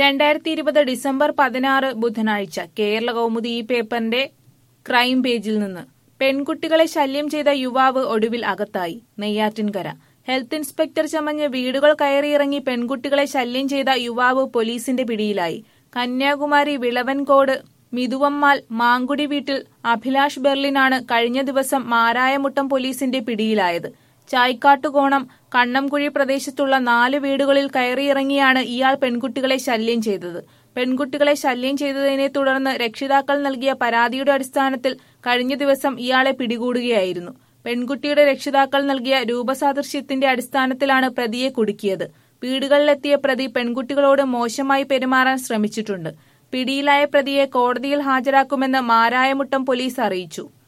രണ്ടായിരത്തി ഇരുപത് ഡിസംബർ പതിനാറ് ബുധനാഴ്ച കേരള കൗമുദി ഈ പേപ്പറിന്റെ ക്രൈം പേജിൽ നിന്ന് പെൺകുട്ടികളെ ശല്യം ചെയ്ത യുവാവ് ഒടുവിൽ അകത്തായി നെയ്യാറ്റിൻകര ഹെൽത്ത് ഇൻസ്പെക്ടർ ചമഞ്ഞ് വീടുകൾ കയറിയിറങ്ങി പെൺകുട്ടികളെ ശല്യം ചെയ്ത യുവാവ് പോലീസിന്റെ പിടിയിലായി കന്യാകുമാരി വിളവൻകോട് മിതുവമ്മാൽ മാങ്കുടി വീട്ടിൽ അഭിലാഷ് ബെർലിനാണ് കഴിഞ്ഞ ദിവസം മാരായമുട്ടം പോലീസിന്റെ പിടിയിലായത് ചായ്ക്കാട്ടുകോണം കണ്ണംകുഴി പ്രദേശത്തുള്ള നാല് വീടുകളിൽ കയറിയിറങ്ങിയാണ് ഇയാൾ പെൺകുട്ടികളെ ശല്യം ചെയ്തത് പെൺകുട്ടികളെ ശല്യം ചെയ്തതിനെ തുടർന്ന് രക്ഷിതാക്കൾ നൽകിയ പരാതിയുടെ അടിസ്ഥാനത്തിൽ കഴിഞ്ഞ ദിവസം ഇയാളെ പിടികൂടുകയായിരുന്നു പെൺകുട്ടിയുടെ രക്ഷിതാക്കൾ നൽകിയ രൂപസാദൃശ്യത്തിന്റെ അടിസ്ഥാനത്തിലാണ് പ്രതിയെ കുടുക്കിയത് വീടുകളിലെത്തിയ പ്രതി പെൺകുട്ടികളോട് മോശമായി പെരുമാറാൻ ശ്രമിച്ചിട്ടുണ്ട് പിടിയിലായ പ്രതിയെ കോടതിയിൽ ഹാജരാക്കുമെന്ന് മാരായമുട്ടം പോലീസ് അറിയിച്ചു